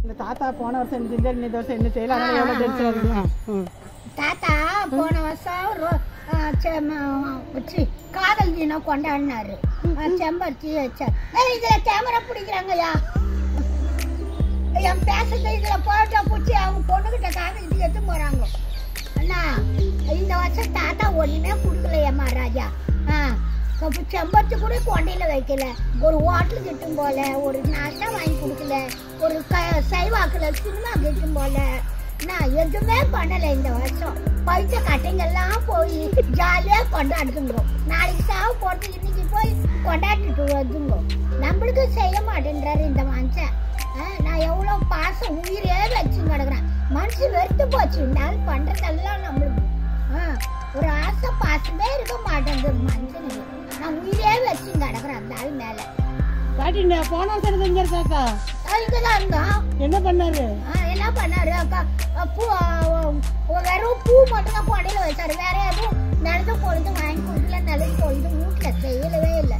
இந்த தாத்தா போன வருஷம் என்ன செஞ்சாரு இந்த வருஷம் என்ன செய்யல அதனால எவ்வளவு டென்ஷன் இருக்கு ஆ, ம். தாத்தா போன வருஷம் ரோ- ஆ, செ- ம- சி, காதல் தினம் கொண்டாடினாரு ஆ, செம்பருத்தி வச்சார் ஏய், இதுல கேமரா பிடிக்கிறாங்கய்யா என் பேசுறது இதுல போட்டோ பிடிச்சி அவங்க பொண்ணுகிட்ட காமிக்கிட்டு எடுத்து போறாங்க அண்ணா இந்த வருஷம் தாத்தா ஒண்ணுமே கொடுக்கலையா மகாராஜா ஆ அப்ப செம்பருத்தி கூட கொண்டையில வைக்கல ஒரு ஹோட்டல் கிட்டும் போல ஒரு நாஷ்டா வாங்கி கொடுக்கல ஒரு க சைவாக்குல சினிமா கிட்டும் போல நான் எதுவுமே பண்ணல இந்த வருஷம் பழுத்த கட்டைங்கெல்லாம் போய் ஜாலியா கொண்டாடுதுங்க நாளைக்கு சாவு போட்டு இன்னைக்கு போய் கொண்டாடிட்டு வருதுங்க நம்மளுக்கு செய்ய மாட்டேன்றாரு இந்த மனுஷன் ஆ, நான் எவ்வளவு பாசம் உயிரே வச்சு கிடக்குறேன் மனசு வெறுத்து போச்சு நாள் பண்றதெல்லாம் நம்மளுக்கு ஆ, ஒரு ஆசை பாசமே இருக்க மாட்டேங்குது மனுஷனுக்கு நான் உயிரே வச்சு கிடக்குறேன் அந்த ஆள் மேல பாட்டி இந்த போன வருஷம் என்ன செஞ்சாரு தாத்தா அதுக்குதான் இருந்தோம் என்ன பண்ணாரு ஆ, என்ன பண்ணாரு அக்கா அ, பூ ஆ, ஆ, வெறும் பூ மட்டும் தான் கொடையில வச்சாரு வேற எதுவும் நடந்து பொழுது வாங்கி கொடுக்கல நடந்து பொழுது வீட்டுல செய்யலவே இல்லை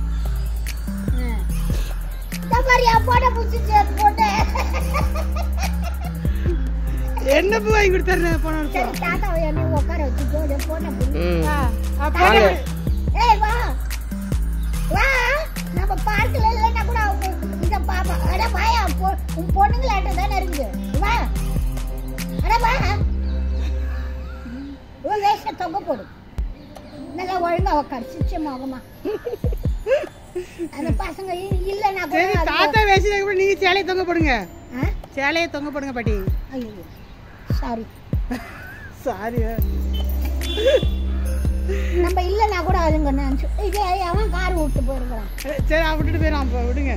பாரு என் போட்ட பிடிச்சி போட்டு என்ன பூ வாங்கி கொடுத்தாரு போன வருஷம் சரி தாத்தாவை என்னை உட்கார வச்சு போட போன பிடி ஆ, ஆ, தாத்தா, பாட்டி. ஏய் வா வா நம்ம பார்க்கல இல்லைன்னா கூட அவங்க இத பாப்பா அட வாயா பொ- உன் பொண்ணுங்களாட்ட தானே இருக்குது வா அட வா உன் வேஷ தொங்க போடு நல்லா ஒழுங்கா உட்காரு சிச்ச மோகமா அந்த பசங்க இ- இல்லைன்னா கூட சரி அது- தாத்தா வேஷத்துக்கு அப்புறம் நீங்க சேலையை தொங்க போடுங்க ஆ? சேலையை தொங்க போடுங்க பாட்டி ஐயோ சாரி சாரி நம்ம இல்லைன்னா கூட அதுங்க நினச்சி இதே அவன் கார் விட்டு போயிருக்கிறான் சரி அவன் விட்டுட்டு போயிடும் அப்போ விடுங்க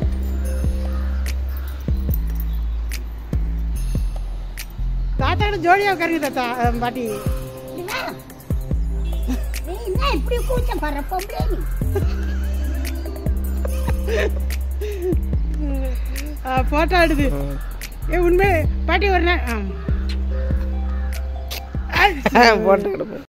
தாத்தா கிட்ட ஜோடியா உட்காருங்க தாத்தா அஹ், பாட்டி இவன், நீ என்ன இப்படி கூச்சம் படுற பொம்பளை நீ போட்டோ எடுது ஏ உண்மை பாட்டி ஒரு நாள் ஆ. போட்டோ எடுப்போம்